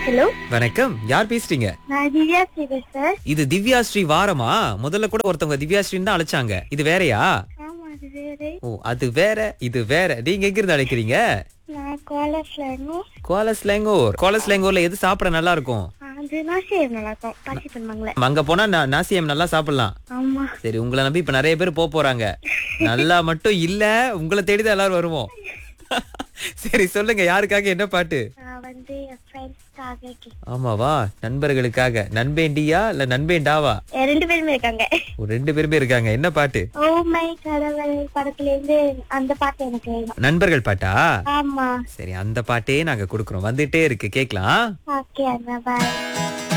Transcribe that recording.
hello வணக்கம் யார் பேசுறீங்க நான் திவ்யா ஸ்ரீதர் சார் இது திவ்யா ஸ்ரீ வாரமா முதல்ல கூட ஒருத்தவங்க திவ்யா ஸ்ரீன்னு தான் அழைச்சாங்க இது வேறயா ஆமா அது வேறு ஓ அது வேற இது வேற நீங்க எங்க இருந்து அழைக்கிறீங்க நான் கோலஸ்லனும் கோலஸ்லேங்கூர் கோலஸ்லேங்கூர்ல எது சாப்பிட நல்லா இருக்கும் அதுனா சரி நல்லா இருக்கும் பசி பண்ணுவாங்களே அங்க போனா நா- நாசியம் நல்லா சாப்பிடலாம் ஆமா சரி உங்களை நம்பி இப்ப நிறைய பேர் போக போறாங்க நல்லா மட்டும் இல்ல உங்களை தேடிதான் எல்லாரும் வருவோம் சரி சொல்லுங்க யாருக்காக என்ன பாட்டு நான் வந்து என் ஃப்ரெண்ட்ஸ்க்காக கேட்கிறேன் ஆமாவா நண்பர்களுக்காக நண்பேண்டியா இல்ல நண்பேண்டாவா ரெண்டு பேருமே இருக்காங்க ஒரு ரெண்டு பேருமே இருக்காங்க என்ன பாட்டு ஓ மை கடவுள் படத்துல இருந்து அந்த பாட்டு எனக்கு வேணும் நண்பர்கள் பாட்டா ஆமா சரி அந்த பாட்டே நாங்க குடுக்குறோம் வந்துட்டே இருக்கு கேக்கலாம் ஓகே அண்ணா பாய்